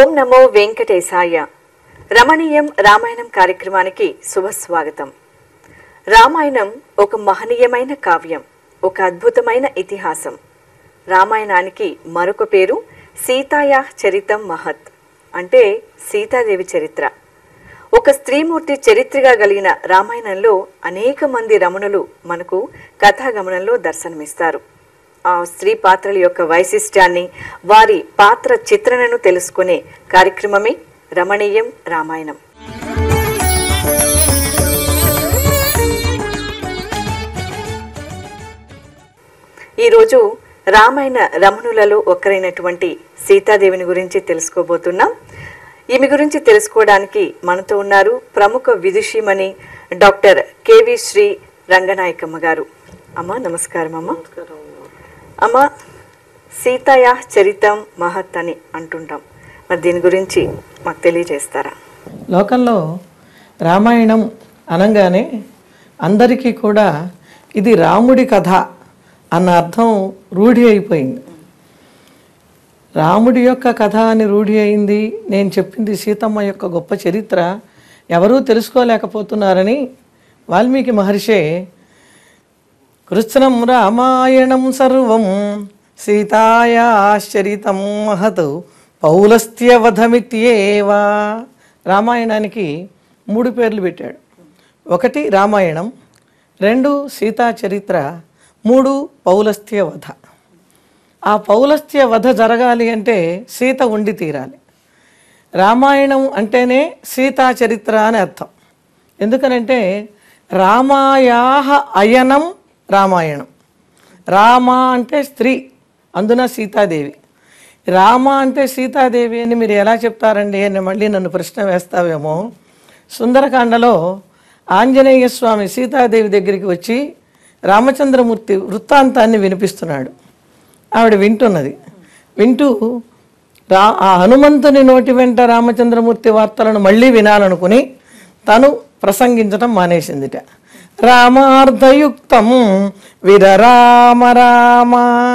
ఓం నమో వెంకటేశాయ రమణీయం రామాయణం కార్యక్రమానికి శుభస్వాగతం రామాయణం ఒక మహనీయమైన కావ్యం ఒక అద్భుతమైన ఇతిహాసం రామాయణానికి మరొక పేరు సీతాయా చరితం మహత్ అంటే సీతాదేవి చరిత్ర ఒక స్త్రీమూర్తి చరిత్రగా కలిగిన రామాయణంలో అనేక మంది రమణులు మనకు కథాగమనంలో దర్శనమిస్తారు ఆ స్త్రీ పాత్రల యొక్క వైశిష్ట్యాన్ని వారి పాత్ర చిత్రణను తెలుసుకునే కార్యక్రమమే రమణీయం రామాయణం ఈరోజు రామాయణ రమణులలో ఒకరైనటువంటి సీతాదేవిని గురించి తెలుసుకోబోతున్నాం ఈమె గురించి తెలుసుకోవడానికి మనతో ఉన్నారు ప్రముఖ విదుషీమణి డాక్టర్ కేవి శ్రీ రంగనాయకమ్మ గారు అమ్మ నమస్కారం అమ్మ అమ్మ సీతయా చరితం మహత్ అని అంటుంటాం మరి దీని గురించి మాకు తెలియజేస్తారా లోకంలో రామాయణం అనగానే అందరికీ కూడా ఇది రాముడి కథ అన్న అర్థం రూఢి అయిపోయింది రాముడి యొక్క కథ అని రూఢి అయింది నేను చెప్పింది సీతమ్మ యొక్క గొప్ప చరిత్ర ఎవరూ తెలుసుకోలేకపోతున్నారని వాల్మీకి మహర్షే కృష్ణం రామాయణం సర్వం సీతాయాశ్చరితం మహత్ పౌలస్త్యవధమిత్యేవా రామాయణానికి మూడు పేర్లు పెట్టాడు ఒకటి రామాయణం రెండు సీతా చరిత్ర మూడు పౌలస్త్య వధ ఆ పౌలస్త్య వధ జరగాలి అంటే సీత ఉండి తీరాలి రామాయణం అంటేనే సీతా చరిత్ర అని అర్థం ఎందుకనంటే రామాయాహ అయనం రామాయణం రామ అంటే స్త్రీ అందున సీతాదేవి రామ అంటే సీతాదేవి అని మీరు ఎలా చెప్తారండి అని మళ్ళీ నన్ను ప్రశ్న వేస్తావేమో సుందరకాండలో ఆంజనేయ స్వామి సీతాదేవి దగ్గరికి వచ్చి రామచంద్రమూర్తి వృత్తాంతాన్ని వినిపిస్తున్నాడు ఆవిడ వింటున్నది వింటూ రా ఆ హనుమంతుని నోటి వెంట రామచంద్రమూర్తి వార్తలను మళ్ళీ వినాలనుకుని తను ప్రసంగించటం మానేసిందిట రామార్థయుక్తం విరరామ రామ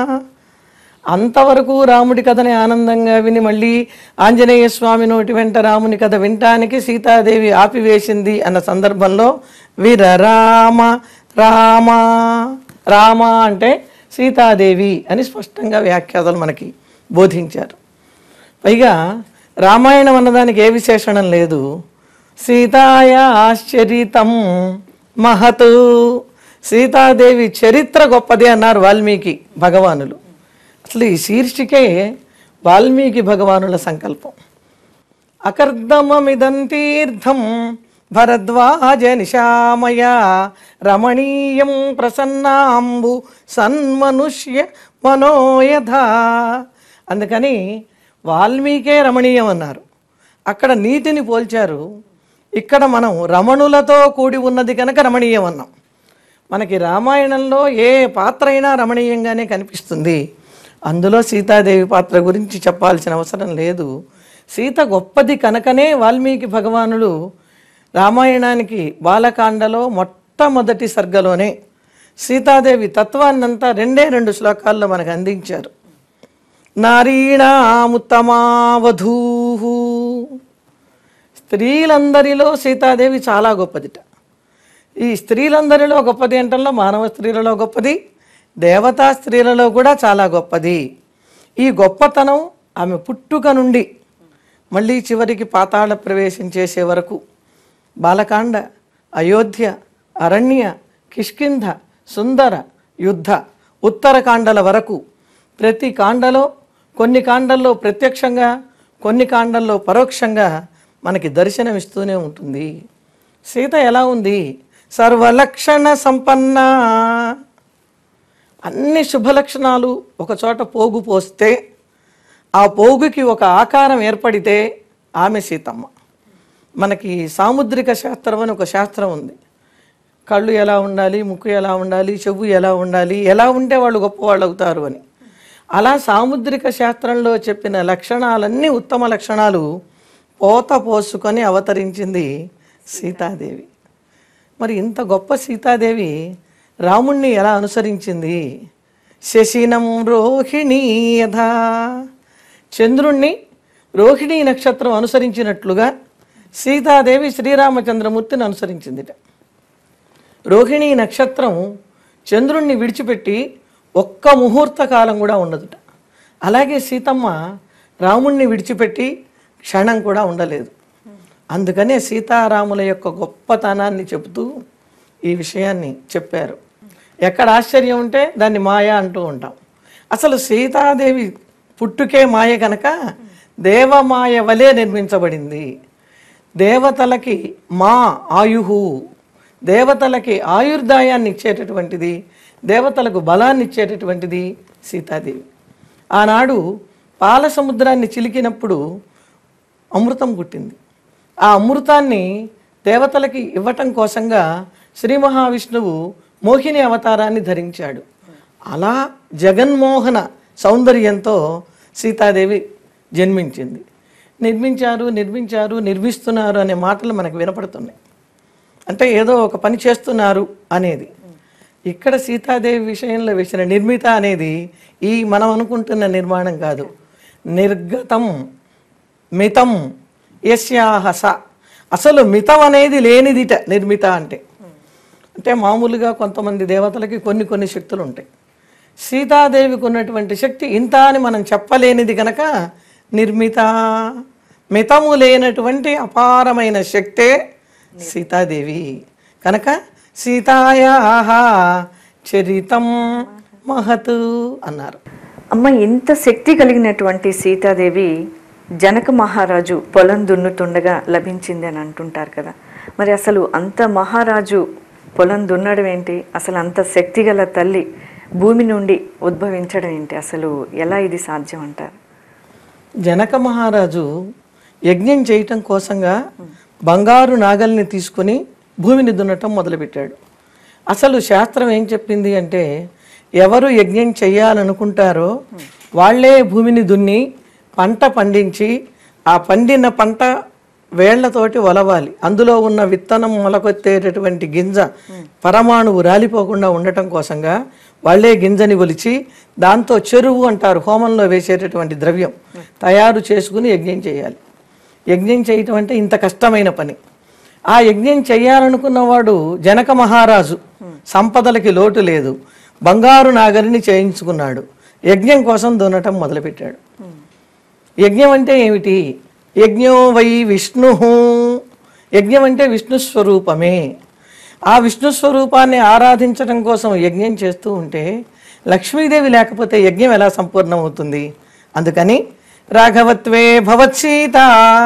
అంతవరకు రాముడి కథని ఆనందంగా విని మళ్ళీ ఆంజనేయ స్వామి నోటి వెంట రాముని కథ వినటానికి సీతాదేవి ఆపివేసింది అన్న సందర్భంలో వీరరామ రామ రామ అంటే సీతాదేవి అని స్పష్టంగా వ్యాఖ్యాతలు మనకి బోధించారు పైగా రామాయణం అన్నదానికి ఏ విశేషణం లేదు సీతాయ ఆశ్చరితం మహత్ సీతాదేవి చరిత్ర గొప్పది అన్నారు వాల్మీకి భగవానులు అసలు ఈ శీర్షికే వాల్మీకి భగవానుల సంకల్పం అకర్దమమిదం తీర్థం భరద్వాజ నిశామయ రమణీయం ప్రసన్నాంబు సన్మనుష్య మనోయధ అందుకని వాల్మీకే రమణీయం అన్నారు అక్కడ నీటిని పోల్చారు ఇక్కడ మనం రమణులతో కూడి ఉన్నది కనుక రమణీయం అన్నాం మనకి రామాయణంలో ఏ పాత్ర అయినా రమణీయంగానే కనిపిస్తుంది అందులో సీతాదేవి పాత్ర గురించి చెప్పాల్సిన అవసరం లేదు సీత గొప్పది కనుకనే వాల్మీకి భగవానుడు రామాయణానికి బాలకాండలో మొట్టమొదటి సర్గలోనే సీతాదేవి తత్వాన్నంతా రెండే రెండు శ్లోకాల్లో మనకు అందించారు నారీణాముత్తమావధూ స్త్రీలందరిలో సీతాదేవి చాలా గొప్పదిట ఈ స్త్రీలందరిలో గొప్పది అంటల్లో మానవ స్త్రీలలో గొప్పది దేవతా స్త్రీలలో కూడా చాలా గొప్పది ఈ గొప్పతనం ఆమె పుట్టుక నుండి మళ్ళీ చివరికి పాతాళ ప్రవేశం చేసే వరకు బాలకాండ అయోధ్య అరణ్య కిష్కింధ సుందర యుద్ధ ఉత్తరకాండల వరకు ప్రతి కాండలో కొన్ని కాండల్లో ప్రత్యక్షంగా కొన్ని కాండల్లో పరోక్షంగా మనకి దర్శనమిస్తూనే ఉంటుంది సీత ఎలా ఉంది సర్వలక్షణ సంపన్న అన్ని శుభలక్షణాలు ఒక చోట పోగు పోస్తే ఆ పోగుకి ఒక ఆకారం ఏర్పడితే ఆమె సీతమ్మ మనకి సాముద్రిక శాస్త్రం అని ఒక శాస్త్రం ఉంది కళ్ళు ఎలా ఉండాలి ముక్కు ఎలా ఉండాలి చెవు ఎలా ఉండాలి ఎలా ఉంటే వాళ్ళు గొప్పవాళ్ళు అవుతారు అని అలా సాముద్రిక శాస్త్రంలో చెప్పిన లక్షణాలన్నీ ఉత్తమ లక్షణాలు పోత పోసుకొని అవతరించింది సీతాదేవి మరి ఇంత గొప్ప సీతాదేవి రాముణ్ణి ఎలా అనుసరించింది శశినం రోహిణీ యథా చంద్రుణ్ణి రోహిణీ నక్షత్రం అనుసరించినట్లుగా సీతాదేవి శ్రీరామచంద్రమూర్తిని అనుసరించిందిట రోహిణీ నక్షత్రం చంద్రుణ్ణి విడిచిపెట్టి ఒక్క ముహూర్త కాలం కూడా ఉండదుట అలాగే సీతమ్మ రాముణ్ణి విడిచిపెట్టి క్షణం కూడా ఉండలేదు అందుకనే సీతారాముల యొక్క గొప్పతనాన్ని చెబుతూ ఈ విషయాన్ని చెప్పారు ఎక్కడ ఆశ్చర్యం ఉంటే దాన్ని మాయ అంటూ ఉంటాం అసలు సీతాదేవి పుట్టుకే మాయ కనుక దేవమాయ వలె నిర్మించబడింది దేవతలకి మా ఆయుహు దేవతలకి ఆయుర్దాయాన్ని ఇచ్చేటటువంటిది దేవతలకు బలాన్ని ఇచ్చేటటువంటిది సీతాదేవి ఆనాడు పాల సముద్రాన్ని చిలికినప్పుడు అమృతం పుట్టింది ఆ అమృతాన్ని దేవతలకి ఇవ్వటం కోసంగా శ్రీ మహావిష్ణువు మోహిని అవతారాన్ని ధరించాడు అలా జగన్మోహన సౌందర్యంతో సీతాదేవి జన్మించింది నిర్మించారు నిర్మించారు నిర్మిస్తున్నారు అనే మాటలు మనకు వినపడుతున్నాయి అంటే ఏదో ఒక పని చేస్తున్నారు అనేది ఇక్కడ సీతాదేవి విషయంలో వేసిన నిర్మిత అనేది ఈ మనం అనుకుంటున్న నిర్మాణం కాదు నిర్గతం మితం యస్యాహస అసలు మితం అనేది లేనిదిట నిర్మిత అంటే అంటే మామూలుగా కొంతమంది దేవతలకి కొన్ని కొన్ని శక్తులు ఉంటాయి సీతాదేవికి ఉన్నటువంటి శక్తి ఇంత అని మనం చెప్పలేనిది కనుక నిర్మిత మితము లేనటువంటి అపారమైన శక్తే సీతాదేవి కనుక సీతాయా చరితం మహత్ అన్నారు అమ్మ ఇంత శక్తి కలిగినటువంటి సీతాదేవి జనక మహారాజు పొలం దున్నుతుండగా లభించింది అని అంటుంటారు కదా మరి అసలు అంత మహారాజు పొలం దున్నడం ఏంటి అసలు అంత శక్తి గల తల్లి భూమి నుండి ఉద్భవించడం ఏంటి అసలు ఎలా ఇది సాధ్యం అంటారు జనక మహారాజు యజ్ఞం చేయటం కోసంగా బంగారు నాగల్ని తీసుకొని భూమిని దున్నటం మొదలుపెట్టాడు అసలు శాస్త్రం ఏం చెప్పింది అంటే ఎవరు యజ్ఞం చేయాలనుకుంటారో వాళ్ళే భూమిని దున్ని పంట పండించి ఆ పండిన పంట వేళ్లతోటి ఒలవాలి అందులో ఉన్న విత్తనం మొలకొత్తేటటువంటి గింజ పరమాణువు రాలిపోకుండా ఉండటం కోసంగా వాళ్ళే గింజని ఒలిచి దాంతో చెరువు అంటారు హోమంలో వేసేటటువంటి ద్రవ్యం తయారు చేసుకుని యజ్ఞం చేయాలి యజ్ఞం చేయటం అంటే ఇంత కష్టమైన పని ఆ యజ్ఞం చేయాలనుకున్నవాడు జనక మహారాజు సంపదలకి లోటు లేదు బంగారు నాగరిని చేయించుకున్నాడు యజ్ఞం కోసం దున్నటం మొదలుపెట్టాడు యజ్ఞం అంటే ఏమిటి యజ్ఞో వై విష్ణు యజ్ఞం అంటే విష్ణు స్వరూపమే ఆ విష్ణు స్వరూపాన్ని ఆరాధించడం కోసం యజ్ఞం చేస్తూ ఉంటే లక్ష్మీదేవి లేకపోతే యజ్ఞం ఎలా సంపూర్ణమవుతుంది అందుకని రాఘవత్వే భవత్సీత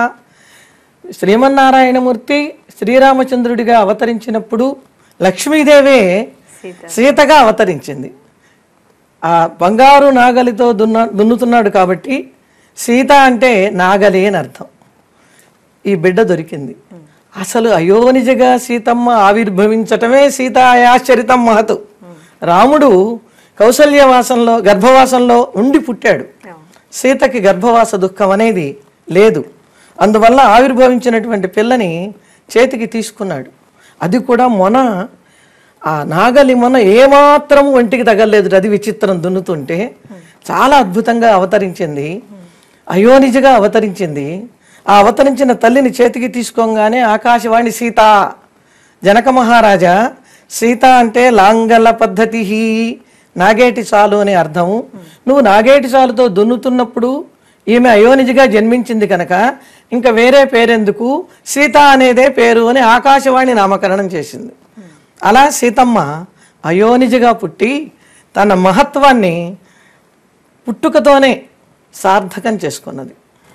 శ్రీమన్నారాయణమూర్తి శ్రీరామచంద్రుడిగా అవతరించినప్పుడు లక్ష్మీదేవే సీతగా అవతరించింది ఆ బంగారు నాగలితో దున్న దున్నుతున్నాడు కాబట్టి సీత అంటే నాగలి అని అర్థం ఈ బిడ్డ దొరికింది అసలు అయోనిజగా సీతమ్మ ఆవిర్భవించటమే సీతాయాశ్చరితం మహతు రాముడు కౌసల్యవాసంలో గర్భవాసంలో ఉండి పుట్టాడు సీతకి గర్భవాస దుఃఖం అనేది లేదు అందువల్ల ఆవిర్భవించినటువంటి పిల్లని చేతికి తీసుకున్నాడు అది కూడా మొన ఆ నాగలి మొన ఏమాత్రం ఒంటికి తగలలేదు అది విచిత్రం దున్నుతుంటే చాలా అద్భుతంగా అవతరించింది అయోనిజగా అవతరించింది ఆ అవతరించిన తల్లిని చేతికి తీసుకోగానే ఆకాశవాణి సీత జనక మహారాజా సీత అంటే లాంగల పద్ధతి నాగేటి చాలు అనే అర్థం నువ్వు నాగేటి చాలుతో దున్నుతున్నప్పుడు ఈమె అయోనిజిగా జన్మించింది కనుక ఇంకా వేరే పేరెందుకు సీత అనేదే పేరు అని ఆకాశవాణి నామకరణం చేసింది అలా సీతమ్మ అయోనిజిగా పుట్టి తన మహత్వాన్ని పుట్టుకతోనే సార్థకం చేసుకున్నది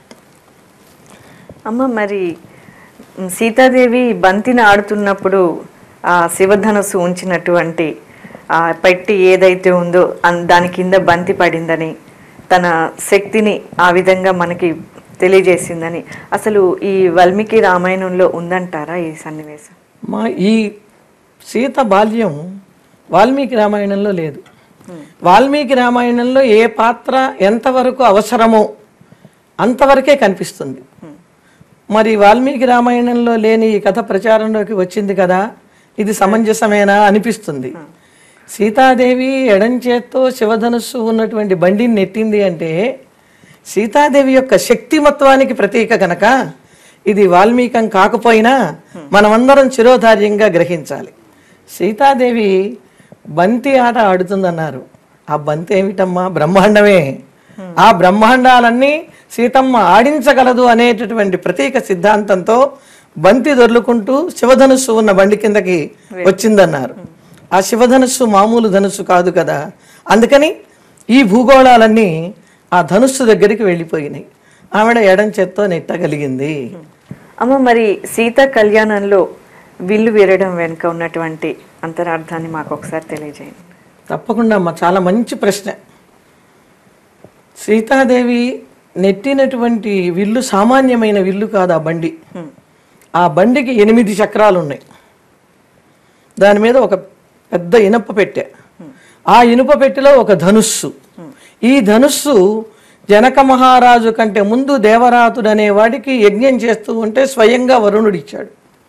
అమ్మ మరి మ్, సీతాదేవి బంతిని ఆడుతున్నప్పుడు ఆ శివధనస్సు ఉంచినటువంటి ఆ పెట్టి ఏదైతే ఉందో అన్- దాని కింద బంతి పడిందని తన శక్తిని ఆ విధంగా మనకి తెలియజేసిందని అసలు ఈ వాల్మీకి రామాయణంలో ఉందంటారా ఈ సన్నివేశం మా ఈ సీత బాల్యం వాల్మీకి రామాయణంలో లేదు వాల్మీకి రామాయణంలో ఏ పాత్ర ఎంతవరకు అవసరమో అంతవరకే కనిపిస్తుంది మరి వాల్మీకి రామాయణంలో లేని ఈ కథ ప్రచారంలోకి వచ్చింది కదా ఇది సమంజసమేనా అనిపిస్తుంది సీతాదేవి ఎడం చేత్తో శివధనుస్సు ఉన్నటువంటి బండిని నెట్టింది అంటే సీతాదేవి యొక్క శక్తిమత్వానికి ప్రతీక గనక ఇది వాల్మీకం కాకపోయినా మనమందరం చిరోధార్యంగా గ్రహించాలి సీతాదేవి బంతి ఆట ఆడుతుందన్నారు ఆ బంతి ఏమిటమ్మా బ్రహ్మాండమే ఆ బ్రహ్మాండాలన్నీ సీతమ్మ ఆడించగలదు అనేటటువంటి ప్రతీక సిద్ధాంతంతో బంతి దొర్లుకుంటూ శివధనుస్సు ఉన్న బండి కిందకి వచ్చిందన్నారు ఆ శివధనుస్సు మామూలు ధనుస్సు కాదు కదా అందుకని ఈ భూగోళాలన్నీ ఆ ధనుస్సు దగ్గరికి వెళ్ళిపోయినాయి ఆవిడ ఎడం చేత్తో నెట్టగలిగింది అమ్మ మరి సీత కళ్యాణంలో విల్లు వీరడం వెనుక ఉన్నటువంటి అంతరార్థాన్ని మాకు ఒకసారి తెలియజేయండి తప్పకుండా అమ్మ చాలా మంచి ప్రశ్న సీతాదేవి నెట్టినటువంటి విల్లు సామాన్యమైన విల్లు కాదు ఆ బండి ఆ బండికి ఎనిమిది చక్రాలు ఉన్నాయి దాని మీద ఒక పెద్ద ఇనప పెట్టె ఆ ఇనుప పెట్టెలో ఒక ధనుస్సు ఈ ధనుస్సు జనక మహారాజు కంటే ముందు దేవరాతుడు అనేవాడికి యజ్ఞం చేస్తూ ఉంటే స్వయంగా వరుణుడిచ్చాడు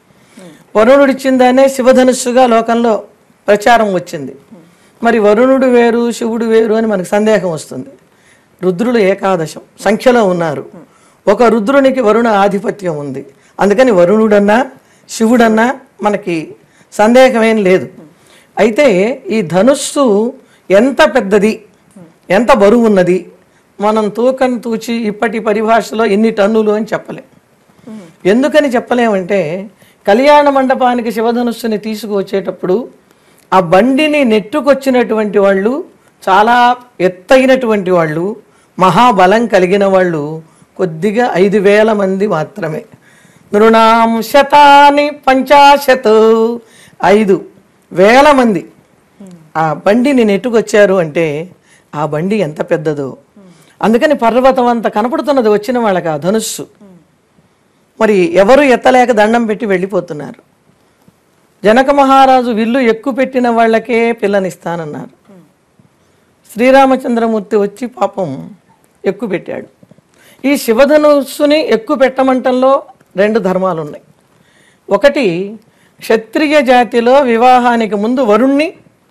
వరుణుడిచ్చిందనే శివధనుస్సుగా లోకంలో ప్రచారం వచ్చింది మరి వరుణుడు వేరు శివుడు వేరు అని మనకు సందేహం వస్తుంది రుద్రులు ఏకాదశం సంఖ్యలో ఉన్నారు ఒక రుద్రునికి వరుణ ఆధిపత్యం ఉంది అందుకని వరుణుడన్నా శివుడన్నా మనకి సందేహమేం లేదు అయితే ఈ ధనుస్సు ఎంత పెద్దది ఎంత బరువు ఉన్నది మనం తూకం తూచి ఇప్పటి పరిభాషలో ఎన్ని టన్నులు అని చెప్పలేం ఎందుకని చెప్పలేమంటే కళ్యాణ మండపానికి శివధనుస్సుని తీసుకువచ్చేటప్పుడు ఆ బండిని నెట్టుకొచ్చినటువంటి వాళ్ళు చాలా ఎత్తైనటువంటి వాళ్ళు మహాబలం కలిగిన వాళ్ళు కొద్దిగా ఐదు వేల మంది మాత్రమే నృణాం శతాని పంచాశత్ ఐదు వేల మంది ఆ బండిని నెట్టుకొచ్చారు అంటే ఆ బండి ఎంత పెద్దదో అందుకని పర్వతం అంత కనపడుతున్నది వచ్చిన వాళ్ళకి ఆ ధనుస్సు మరి ఎవరు ఎత్తలేక దండం పెట్టి వెళ్ళిపోతున్నారు జనక మహారాజు విల్లు ఎక్కువ పెట్టిన వాళ్ళకే పిల్లనిస్తానన్నారు శ్రీరామచంద్రమూర్తి వచ్చి పాపం ఎక్కువ పెట్టాడు ఈ శివధనుస్సుని ఎక్కువ పెట్టమంటంలో రెండు ధర్మాలు ఉన్నాయి ఒకటి క్షత్రియ జాతిలో వివాహానికి ముందు వరుణ్ణి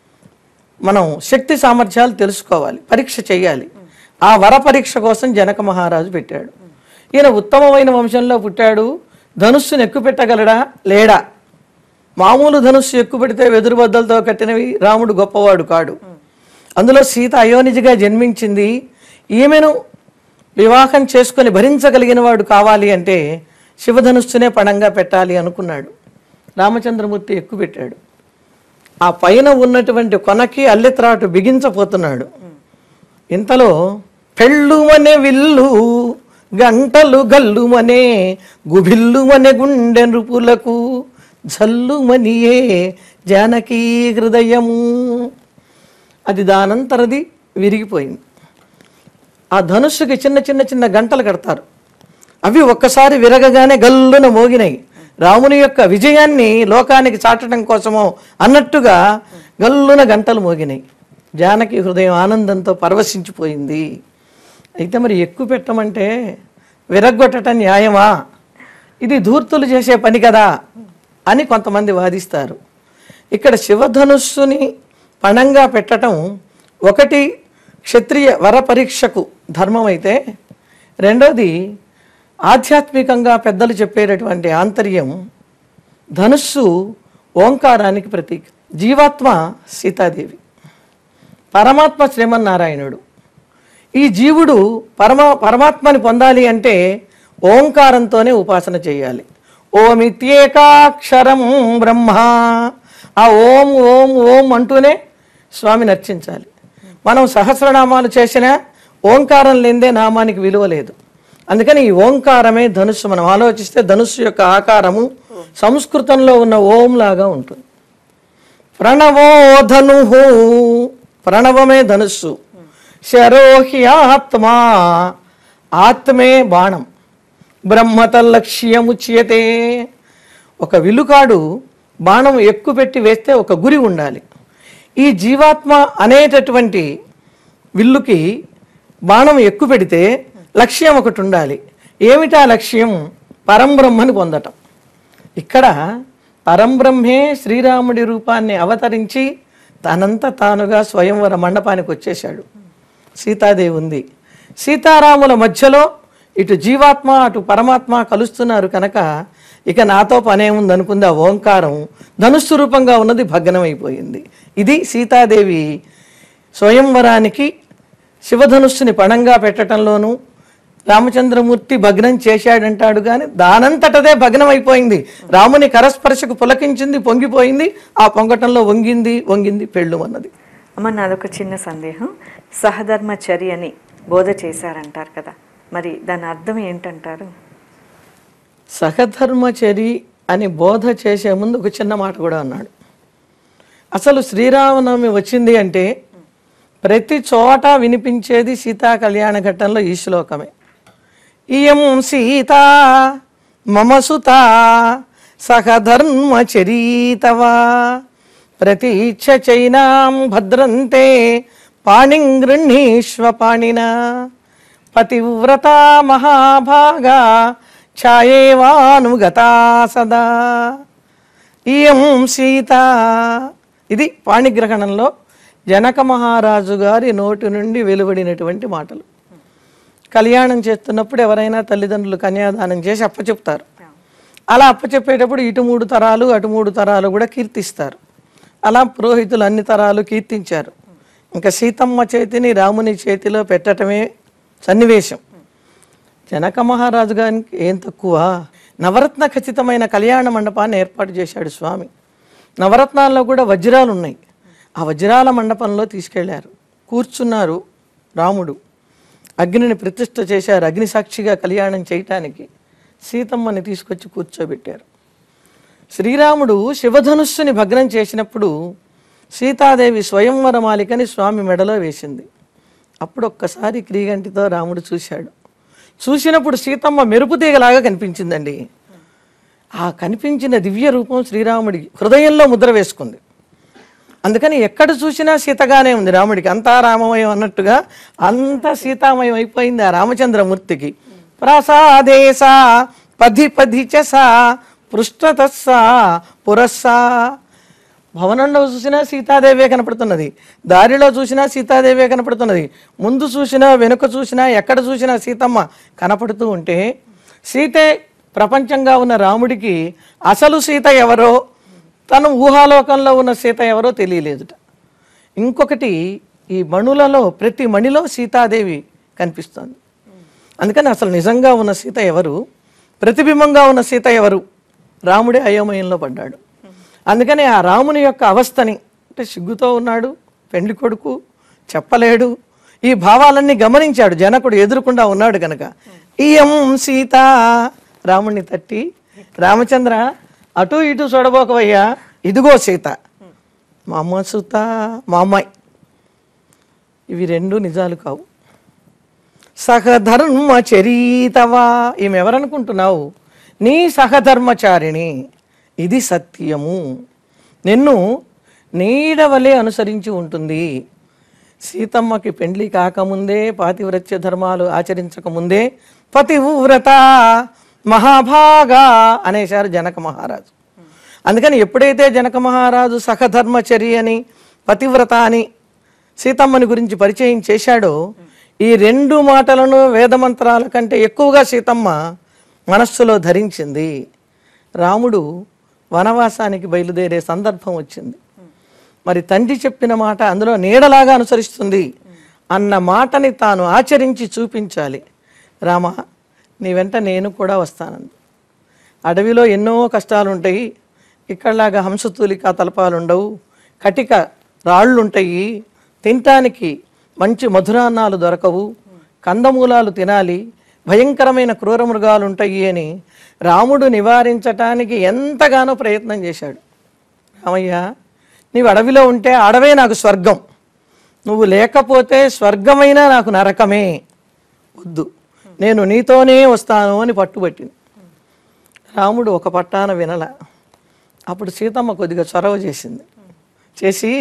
మనం శక్తి సామర్థ్యాలు తెలుసుకోవాలి పరీక్ష చేయాలి ఆ వర పరీక్ష కోసం జనక మహారాజు పెట్టాడు ఈయన ఉత్తమమైన వంశంలో పుట్టాడు ధనుస్సును ఎక్కువ పెట్టగలడా లేడా మామూలు ధనుస్సు ఎక్కువ పెడితే వెదురు బద్దలతో కట్టినవి రాముడు గొప్పవాడు కాడు అందులో సీత అయోనిజిగా జన్మించింది ఈమెను వివాహం చేసుకొని భరించగలిగిన వాడు కావాలి అంటే శివధనుస్సునే పణంగా పెట్టాలి అనుకున్నాడు రామచంద్రమూర్తి ఎక్కువ పెట్టాడు ఆ పైన ఉన్నటువంటి కొనకి అల్లెత్రాటు బిగించపోతున్నాడు ఇంతలో పెళ్ళుమనే విల్లు గంటలు గల్లుమనే గుభిల్లుమనే గుండె నృపులకు జల్లుమనియే జానకీ హృదయము అది దానంతరది విరిగిపోయింది ఆ ధనుస్సుకి చిన్న చిన్న చిన్న గంటలు కడతారు అవి ఒక్కసారి విరగగానే గల్లున మోగినాయి రాముని యొక్క విజయాన్ని లోకానికి చాటడం కోసమో అన్నట్టుగా గల్లున గంటలు మోగినాయి జానకి హృదయం ఆనందంతో పరవశించిపోయింది అయితే మరి ఎక్కువ పెట్టమంటే విరగ్గొట్టడం న్యాయమా ఇది ధూర్తులు చేసే పని కదా అని కొంతమంది వాదిస్తారు ఇక్కడ శివధనుస్సుని పణంగా పెట్టడం ఒకటి క్షత్రియ వర పరీక్షకు ధర్మం అయితే రెండోది ఆధ్యాత్మికంగా పెద్దలు చెప్పేటటువంటి ఆంతర్యం ధనుస్సు ఓంకారానికి ప్రతీక జీవాత్మ సీతాదేవి పరమాత్మ శ్రీమన్నారాయణుడు ఈ జీవుడు పరమ పరమాత్మని పొందాలి అంటే ఓంకారంతోనే ఉపాసన చేయాలి ఓమిత్యేకాక్షరం బ్రహ్మ ఆ ఓం ఓం ఓం అంటూనే స్వామిని అర్చించాలి మనం సహస్రనామాలు చేసినా ఓంకారం లేదే నామానికి విలువ లేదు అందుకని ఈ ఓంకారమే ధనుస్సు మనం ఆలోచిస్తే ధనుస్సు యొక్క ఆకారము సంస్కృతంలో ఉన్న ఓం లాగా ఉంటుంది ప్రణవో ధను ప్రణవమే ధనుస్సు శరోహి ఆత్మా ఆత్మే బాణం బ్రహ్మతల్లక్ష్యముచ్యతే ఒక విలుకాడు బాణం ఎక్కువ పెట్టి వేస్తే ఒక గురి ఉండాలి ఈ జీవాత్మ అనేటటువంటి విల్లుకి బాణం ఎక్కువ పెడితే లక్ష్యం ఒకటి ఉండాలి ఏమిటా లక్ష్యం పరంబ్రహ్మని పొందటం ఇక్కడ పరంబ్రహ్మే శ్రీరాముడి రూపాన్ని అవతరించి తనంత తానుగా స్వయంవర మండపానికి వచ్చేశాడు సీతాదేవి ఉంది సీతారాముల మధ్యలో ఇటు జీవాత్మ అటు పరమాత్మ కలుస్తున్నారు కనుక ఇక నాతో పనే ఉంది అనుకుంది ఆ ఓంకారం ధనుస్సు రూపంగా ఉన్నది భగ్నమైపోయింది ఇది సీతాదేవి స్వయంవరానికి శివధనుస్సుని పణంగా పెట్టడంలోనూ రామచంద్రమూర్తి భగ్నం చేశాడంటాడు కానీ దానంతటదే భగ్నం అయిపోయింది రాముని కరస్పర్శకు పులకించింది పొంగిపోయింది ఆ పొంగటంలో వంగింది వంగింది పెళ్ళు అన్నది అమ్మ నాదొక చిన్న సందేహం సహధర్మచరి అని బోధ చేశారంటారు కదా మరి దాని అర్థం ఏంటంటారు సహధర్మచరి అని బోధ చేసే ముందు ఒక చిన్న మాట కూడా అన్నాడు అసలు శ్రీరామనవమి వచ్చింది అంటే ప్రతి చోట వినిపించేది సీతా కళ్యాణ ఘట్టంలో ఈ శ్లోకమే ఇయం సీత మమ సుత సహధర్మచరీతవా ప్రతీచ్ఛ చైనాం భద్రంతే పాణిం గృహీష్వ పాణినా పతివ్రత మహాభాగా ఛాయేవానుగతా సదా ఇయం సీత ఇది పాణిగ్రహణంలో జనక మహారాజు గారి నోటి నుండి వెలువడినటువంటి మాటలు కళ్యాణం చేస్తున్నప్పుడు ఎవరైనా తల్లిదండ్రులు కన్యాదానం చేసి అప్పచెప్తారు అలా అప్పచెప్పేటప్పుడు ఇటు మూడు తరాలు అటు మూడు తరాలు కూడా కీర్తిస్తారు అలా పురోహితులు అన్ని తరాలు కీర్తించారు ఇంకా సీతమ్మ చేతిని రాముని చేతిలో పెట్టటమే సన్నివేశం జనక మహారాజు గారికి ఏం తక్కువ నవరత్న ఖచ్చితమైన కళ్యాణ మండపాన్ని ఏర్పాటు చేశాడు స్వామి నవరత్నాల్లో కూడా వజ్రాలు ఉన్నాయి ఆ వజ్రాల మండపంలో తీసుకెళ్లారు కూర్చున్నారు రాముడు అగ్నిని ప్రతిష్ఠ చేశారు అగ్ని సాక్షిగా కళ్యాణం చేయటానికి సీతమ్మని తీసుకొచ్చి కూర్చోబెట్టారు శ్రీరాముడు శివధనుస్సుని భగ్నం చేసినప్పుడు సీతాదేవి స్వయంవర మాలికని స్వామి మెడలో వేసింది అప్పుడు ఒక్కసారి క్రీగంటితో రాముడు చూశాడు చూసినప్పుడు సీతమ్మ మెరుపు తీగలాగా కనిపించిందండి ఆ కనిపించిన దివ్య రూపం శ్రీరాముడి హృదయంలో ముద్ర వేసుకుంది అందుకని ఎక్కడ చూసినా సీతగానే ఉంది రాముడికి అంతా రామమయం అన్నట్టుగా అంతా సీతామయం అయిపోయింది ఆ రామచంద్రమూర్తికి ప్రసాదేశ పది పది చసా పృష్ఠతస్సా పురస్సా భవనంలో చూసినా సీతాదేవే కనపడుతున్నది దారిలో చూసినా సీతాదేవే కనపడుతున్నది ముందు చూసినా వెనుక చూసినా ఎక్కడ చూసినా సీతమ్మ కనపడుతూ ఉంటే సీతే ప్రపంచంగా ఉన్న రాముడికి అసలు సీత ఎవరో తను ఊహాలోకంలో ఉన్న సీత ఎవరో తెలియలేదుట ఇంకొకటి ఈ మణులలో ప్రతి మణిలో సీతాదేవి కనిపిస్తోంది అందుకని అసలు నిజంగా ఉన్న సీత ఎవరు ప్రతిబింబంగా ఉన్న సీత ఎవరు రాముడే అయోమయంలో పడ్డాడు అందుకని ఆ రాముని యొక్క అవస్థని అంటే సిగ్గుతో ఉన్నాడు పెండ్లి కొడుకు చెప్పలేడు ఈ భావాలన్నీ గమనించాడు జనకుడు ఎదురుకుండా ఉన్నాడు కనుక ఇయం సీత రాముణ్ణి తట్టి రామచంద్ర అటు ఇటు చూడబోకవయ్యా ఇదిగో సీత మా అమ్మ సుత మా అమ్మాయి ఇవి రెండు నిజాలు కావు సహధర్మచరీతవా ఈమె ఎవరనుకుంటున్నావు నీ సహధర్మచారిణి ఇది సత్యము నిన్ను నీడవలే అనుసరించి ఉంటుంది సీతమ్మకి పెండ్లి కాకముందే పాతివ్రత్య ధర్మాలు ఆచరించకముందే పతివ్రత మహాభాగా అనేశారు జనక మహారాజు అందుకని ఎప్పుడైతే జనక మహారాజు సహధర్మచరి అని పతివ్రత అని సీతమ్మని గురించి పరిచయం చేశాడో ఈ రెండు మాటలను వేదమంత్రాల కంటే ఎక్కువగా సీతమ్మ మనస్సులో ధరించింది రాముడు వనవాసానికి బయలుదేరే సందర్భం వచ్చింది మరి తండ్రి చెప్పిన మాట అందులో నీడలాగా అనుసరిస్తుంది అన్న మాటని తాను ఆచరించి చూపించాలి రామ నీ వెంట నేను కూడా వస్తానంది అడవిలో ఎన్నో కష్టాలు ఉంటాయి ఇక్కడలాగా హంసతూలిక తలపాలు ఉండవు కటిక రాళ్ళు ఉంటాయి తినటానికి మంచి మధురాన్నాలు దొరకవు కందమూలాలు తినాలి భయంకరమైన క్రూర మృగాలు ఉంటాయి అని రాముడు నివారించటానికి ఎంతగానో ప్రయత్నం చేశాడు రామయ్య నీవు అడవిలో ఉంటే అడవే నాకు స్వర్గం నువ్వు లేకపోతే స్వర్గమైనా నాకు నరకమే వద్దు నేను నీతోనే వస్తాను అని పట్టుబట్టింది రాముడు ఒక పట్టాన వినల అప్పుడు సీతమ్మ కొద్దిగా చొరవ చేసింది చేసి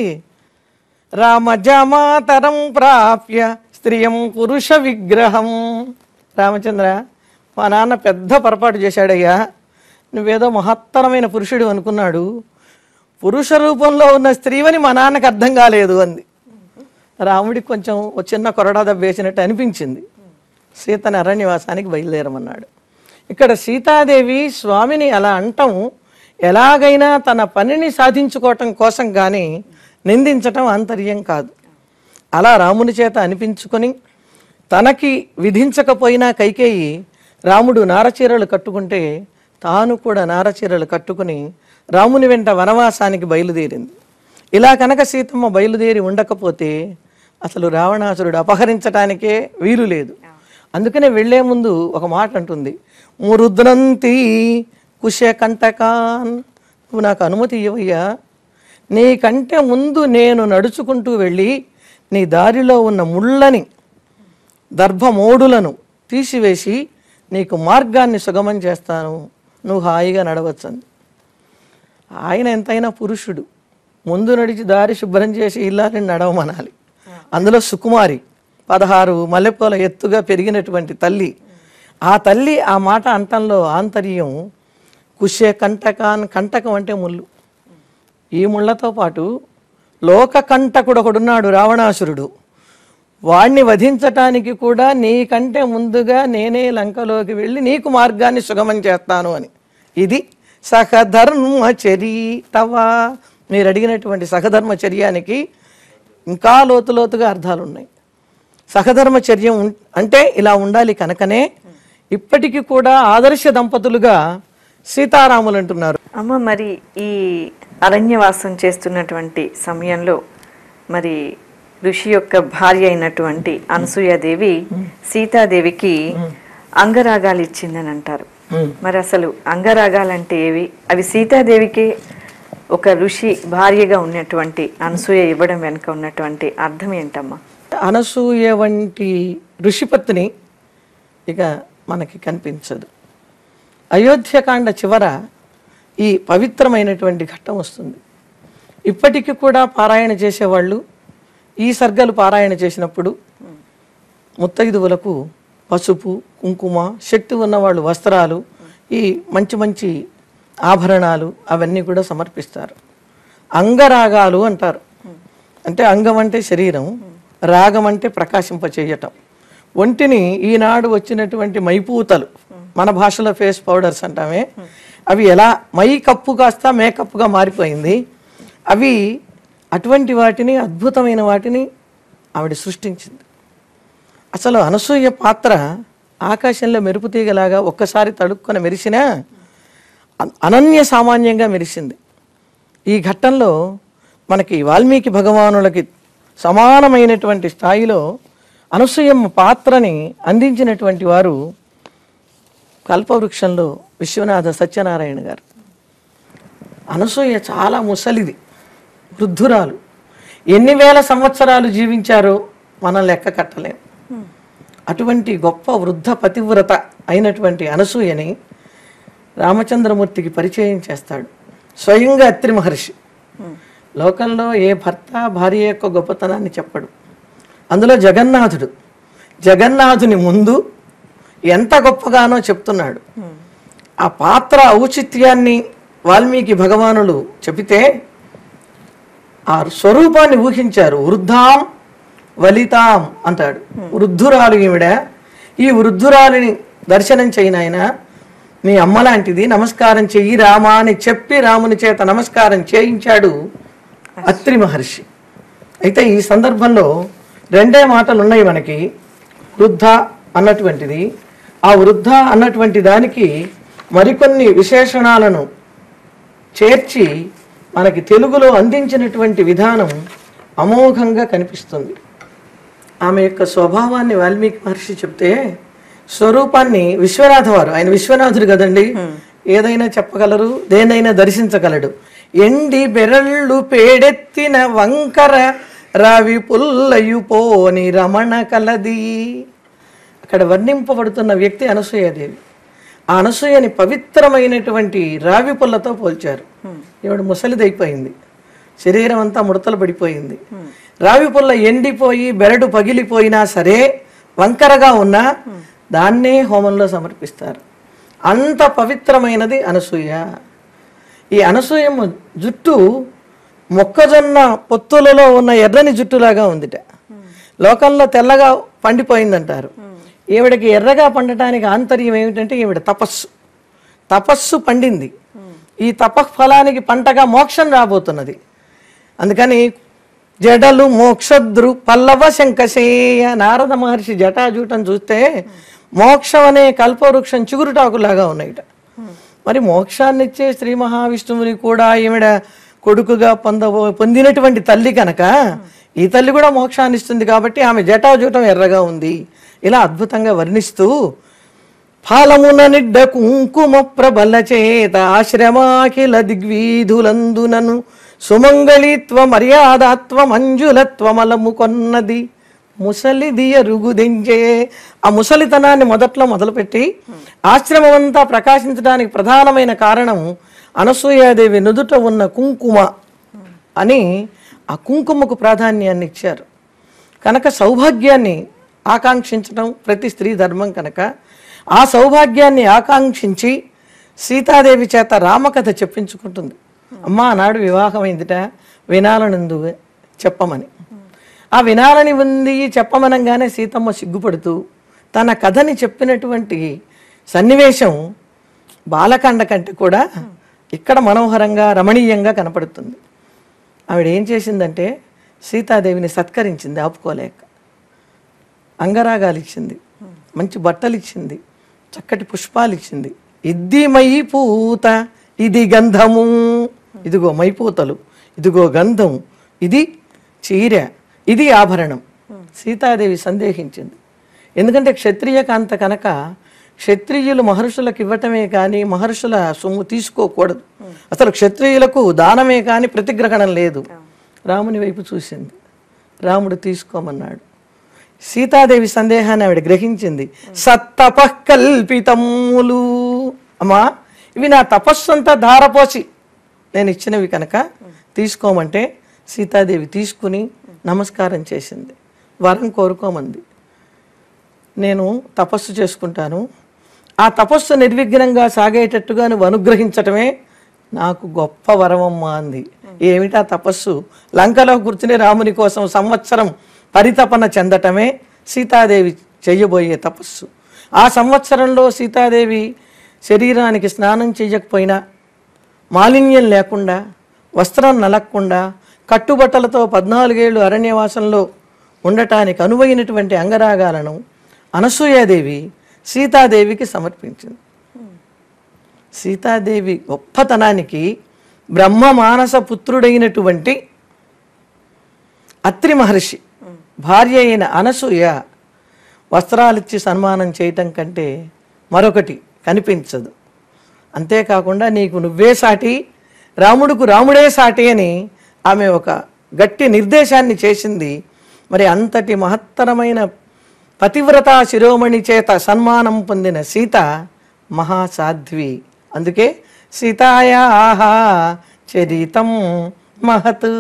రామజమాతరం ప్రాప్య స్త్రియం పురుష విగ్రహం రామచంద్ర మా నాన్న పెద్ద పొరపాటు చేశాడయ్యా నువ్వేదో మహత్తరమైన పురుషుడు అనుకున్నాడు పురుష రూపంలో ఉన్న స్త్రీవని మా నాన్నకు అర్థం కాలేదు అంది రాముడికి కొంచెం ఓ చిన్న కొరడా దెబ్బ వేసినట్టు అనిపించింది సీతని అరణ్యవాసానికి బయలుదేరమన్నాడు ఇక్కడ సీతాదేవి స్వామిని అలా అంటం ఎలాగైనా తన పనిని సాధించుకోవటం కోసం కానీ నిందించటం ఆంతర్యం కాదు అలా రాముని చేత అనిపించుకొని తనకి విధించకపోయినా కైకేయి రాముడు నారచీరలు కట్టుకుంటే తాను కూడా నారచీరలు కట్టుకుని రాముని వెంట వనవాసానికి బయలుదేరింది ఇలా కనుక సీతమ్మ బయలుదేరి ఉండకపోతే అసలు రావణాసురుడు అపహరించటానికే వీలు లేదు అందుకనే వెళ్లే ముందు ఒక మాట అంటుంది మురుద్రంతి కుశ కంటకాన్ నువ్వు నాకు అనుమతి ఇవ్వయ్యా నీకంటే ముందు నేను నడుచుకుంటూ వెళ్ళి నీ దారిలో ఉన్న ముళ్ళని దర్భమోడులను తీసివేసి నీకు మార్గాన్ని సుగమం చేస్తాను నువ్వు హాయిగా నడవచ్చంది ఆయన ఎంతైనా పురుషుడు ముందు నడిచి దారి శుభ్రం చేసి ఇల్లాలని నడవమనాలి అందులో సుకుమారి పదహారు మల్లెపూల ఎత్తుగా పెరిగినటువంటి తల్లి ఆ తల్లి ఆ మాట అంటంలో ఆంతర్యం కుశే కంటకాన్ కంటకం అంటే ముళ్ళు ఈ ముళ్ళతో పాటు లోక కంటకుడు ఒకడున్నాడు రావణాసురుడు వాణ్ణి వధించటానికి కూడా నీకంటే ముందుగా నేనే లంకలోకి వెళ్ళి నీకు మార్గాన్ని సుగమం చేస్తాను అని ఇది సహధర్మచరి తవా మీరు అడిగినటువంటి సహధర్మచర్యానికి ఇంకా లోతు లోతుగా అర్థాలు ఉన్నాయి సహధర్మచర్యం ఉం- అంటే ఇలా ఉండాలి కనుకనే ఇప్పటికీ కూడా ఆదర్శ దంపతులుగా సీతారాములు అంటున్నారు అమ్మ మరి ఈ అరణ్యవాసం చేస్తున్నటువంటి సమయంలో మరి ఋషి యొక్క భార్య అయినటువంటి అనసూయాదేవి సీతాదేవికి అంగరాగాలు ఇచ్చిందని అంటారు మరి అసలు అంగరాగాలు అంటే ఏవి అవి సీతాదేవికి ఒక ఋషి భార్యగా ఉన్నటువంటి అనసూయ ఇవ్వడం వెనుక ఉన్నటువంటి అర్థం ఏంటమ్మా అనసూయ వంటి ఋషిపత్ని ఇక మనకి కనిపించదు అయోధ్యకాండ చివర ఈ పవిత్రమైనటువంటి ఘట్టం వస్తుంది ఇప్పటికీ కూడా పారాయణ చేసేవాళ్ళు ఈ సర్గలు పారాయణ చేసినప్పుడు ముత్తైదువులకు పసుపు కుంకుమ శక్తి ఉన్నవాళ్ళు వస్త్రాలు ఈ మంచి మంచి ఆభరణాలు అవన్నీ కూడా సమర్పిస్తారు అంగరాగాలు అంటారు అంటే అంగం అంటే శరీరం రాగం అంటే ప్రకాశింపచేయటం ఒంటిని ఈనాడు వచ్చినటువంటి మైపూతలు మన భాషలో ఫేస్ పౌడర్స్ అంటామే అవి ఎలా మై కప్పు కాస్త మేకప్గా మారిపోయింది అవి అటువంటి వాటిని అద్భుతమైన వాటిని ఆవిడ సృష్టించింది అసలు అనసూయ పాత్ర ఆకాశంలో మెరుపు తీగలాగా ఒక్కసారి తడుక్కొని మెరిసినా అన్- అనన్య సామాన్యంగా మెరిసింది ఈ ఘట్టంలో మనకి వాల్మీకి భగవానులకి సమానమైనటువంటి స్థాయిలో అనసూయమ్మ పాత్రని అందించినటువంటి వారు కల్పవృక్షంలో విశ్వనాథ సత్యనారాయణ గారు అనసూయ చాలా ముసలిది వృద్ధురాలు ఎన్ని వేల సంవత్సరాలు జీవించారో మనం లెక్క కట్టలేం అటువంటి గొప్ప వృద్ధ పతివ్రత అయినటువంటి అనసూయని రామచంద్రమూర్తికి పరిచయం చేస్తాడు స్వయంగా అత్రి మహర్షి లోకంలో ఏ భర్త భార్య యొక్క గొప్పతనాన్ని చెప్పడు అందులో జగన్నాథుడు జగన్నాథుని ముందు ఎంత గొప్పగానో చెప్తున్నాడు ఆ పాత్ర ఔచిత్యాన్ని వాల్మీకి భగవానులు చెబితే ఆ స్వరూపాన్ని ఊహించారు వృద్ధాం వలితాం అంటాడు వృద్ధురాలు ఈవిడ ఈ వృద్ధురాలిని దర్శనం చేయనాయన నీ అమ్మ లాంటిది నమస్కారం చెయ్యి రామా అని చెప్పి రాముని చేత నమస్కారం చేయించాడు అత్రి మహర్షి అయితే ఈ సందర్భంలో రెండే మాటలు ఉన్నాయి మనకి వృద్ధ అన్నటువంటిది ఆ వృద్ధ అన్నటువంటి దానికి మరికొన్ని విశేషణాలను చేర్చి మనకి తెలుగులో అందించినటువంటి విధానం అమోఘంగా కనిపిస్తుంది ఆమె యొక్క స్వభావాన్ని వాల్మీకి మహర్షి చెప్తే స్వరూపాన్ని విశ్వనాథ వారు ఆయన విశ్వనాథుడు కదండి ఏదైనా చెప్పగలరు దేనైనా దర్శించగలడు ఎండి బెరళ్ళు పేడెత్తిన వంకర రావి పుల్లయు పోని రమణ కలది అక్కడ వర్ణింపబడుతున్న వ్యక్తి అనసూయాదేవి ఆ అనసూయని పవిత్రమైనటువంటి రావి పుల్లతో పోల్చారు ఈవిడ ముసలిదైపోయింది శరీరం అంతా ముడతలు పడిపోయింది రావి పుల్ల ఎండిపోయి బెరడు పగిలిపోయినా సరే వంకరగా ఉన్నా దాన్నే హోమంలో సమర్పిస్తారు అంత పవిత్రమైనది అనసూయ ఈ అనసూయమ్మ జుట్టు మొక్కజొన్న పొత్తులలో ఉన్న ఎర్రని జుట్టులాగా ఉందిట లోకంలో తెల్లగా పండిపోయిందంటారు ఈవిడకి ఎర్రగా పండటానికి ఆంతర్యం ఏమిటంటే ఈవిడ తపస్సు తపస్సు పండింది ఈ తపఫలానికి పంటగా మోక్షం రాబోతున్నది అందుకని జడలు మోక్షద్రు పల్లవ శంకశేయ నారద మహర్షి జటాజూటం చూస్తే మోక్షం అనే కల్పవృక్షం చిగురుటాకులాగా ఉన్నాయిట మరి మోక్షాన్ని ఇచ్చే శ్రీ మహావిష్ణువుని కూడా ఈవిడ కొడుకుగా పొంద పొందినటువంటి తల్లి కనుక ఈ తల్లి కూడా మోక్షాన్ని ఇస్తుంది కాబట్టి ఆమె జటాజూటం ఎర్రగా ఉంది ఇలా అద్భుతంగా వర్ణిస్తూ ఫలమున నిడ్డ కుంకుమ ప్రబల చేత ఆశ్రమాఖిల దిగ్వీధులందునను సుమంగళిత్వ మర్యాదాత్వ మంజులత్వమలము కొన్నది ముసలిది ఎరుగుదించే ఆ ముసలితనాన్ని మొదట్లో మొదలుపెట్టి ఆశ్రమం అంతా ప్రకాశించడానికి ప్రధానమైన కారణం అనసూయాదేవి నుదుట ఉన్న కుంకుమ అని ఆ కుంకుమకు ప్రాధాన్యాన్ని ఇచ్చారు కనుక సౌభాగ్యాన్ని ఆకాంక్షించడం ప్రతి స్త్రీ ధర్మం కనుక ఆ సౌభాగ్యాన్ని ఆకాంక్షించి సీతాదేవి చేత రామకథ చెప్పించుకుంటుంది అమ్మా నాడు వివాహమైందిట వినాలనందు చెప్పమని ఆ వినాలని ఉంది చెప్పమనంగానే సీతమ్మ సిగ్గుపడుతూ తన కథని చెప్పినటువంటి సన్నివేశం బాలకాండ కంటే కూడా ఇక్కడ మనోహరంగా రమణీయంగా కనపడుతుంది ఆవిడ ఏం చేసిందంటే సీతాదేవిని సత్కరించింది ఆపుకోలేక అంగరాగాలు ఇచ్చింది మంచి బట్టలు ఇచ్చింది చక్కటి పుష్పాలు ఇచ్చింది ఇద్ది మై పూత ఇది గంధము ఇదిగో మైపూతలు ఇదిగో గంధం ఇది చీర ఇది ఆభరణం సీతాదేవి సందేహించింది ఎందుకంటే క్షత్రియ కాంత కనుక క్షత్రియులు మహర్షులకు ఇవ్వటమే కానీ మహర్షుల సొమ్ము తీసుకోకూడదు అసలు క్షత్రియులకు దానమే కానీ ప్రతిగ్రహణం లేదు రాముని వైపు చూసింది రాముడు తీసుకోమన్నాడు సీతాదేవి సందేహాన్ని ఆవిడ గ్రహించింది సత్తపః కల్పితములు అమ్మా ఇవి నా తపస్సు అంతా ధారపోసి నేను ఇచ్చినవి కనుక తీసుకోమంటే సీతాదేవి తీసుకుని నమస్కారం చేసింది వరం కోరుకోమంది నేను తపస్సు చేసుకుంటాను ఆ తపస్సు నిర్విఘ్నంగా సాగేటట్టుగా నువ్వు అనుగ్రహించటమే నాకు గొప్ప వరమమ్మా అంది ఏమిటా తపస్సు లంకలో కూర్చుని రాముని కోసం సంవత్సరం పరితపన చెందటమే సీతాదేవి చెయ్యబోయే తపస్సు ఆ సంవత్సరంలో సీతాదేవి శరీరానికి స్నానం చేయకపోయినా మాలిన్యం లేకుండా వస్త్రం నలగకుండా కట్టుబట్టలతో పద్నాలుగేళ్లు అరణ్యవాసంలో ఉండటానికి అనువైనటువంటి అంగరాగాలను అనసూయాదేవి సీతాదేవికి సమర్పించింది సీతాదేవి గొప్పతనానికి బ్రహ్మ మానస పుత్రుడైనటువంటి అత్రి మహర్షి భార్య అయిన అనసూయ వస్త్రాలిచ్చి సన్మానం చేయటం కంటే మరొకటి కనిపించదు అంతేకాకుండా నీకు నువ్వే సాటి రాముడుకు రాముడే సాటి అని ఆమె ఒక గట్టి నిర్దేశాన్ని చేసింది మరి అంతటి మహత్తరమైన పతివ్రత శిరోమణి చేత సన్మానం పొందిన సీత మహాసాధ్వి అందుకే సీతాయా చరితం మహత్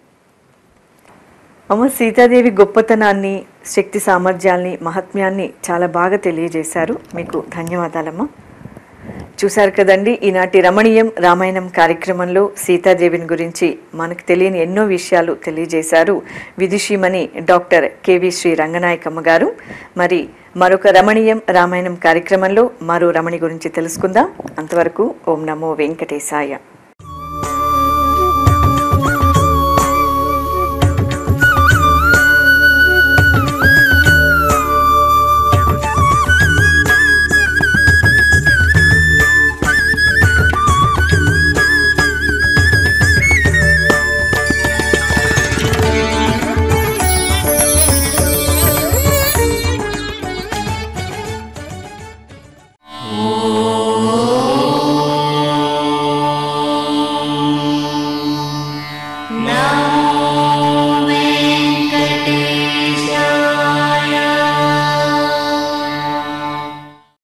అమ్మ సీతాదేవి గొప్పతనాన్ని శక్తి సామర్థ్యాల్ని మహాత్మ్యాన్ని చాలా బాగా తెలియజేశారు మీకు ధన్యవాదాలమ్మా చూశారు కదండి ఈనాటి రమణీయం రామాయణం కార్యక్రమంలో సీతాదేవిని గురించి మనకు తెలియని ఎన్నో విషయాలు తెలియజేశారు విదుషీమణి డాక్టర్ కేవి శ్రీ రంగనాయకమ్మ గారు మరి మరొక రమణీయం రామాయణం కార్యక్రమంలో మరో రమణి గురించి తెలుసుకుందాం అంతవరకు ఓం నమో వెంకటేశాయ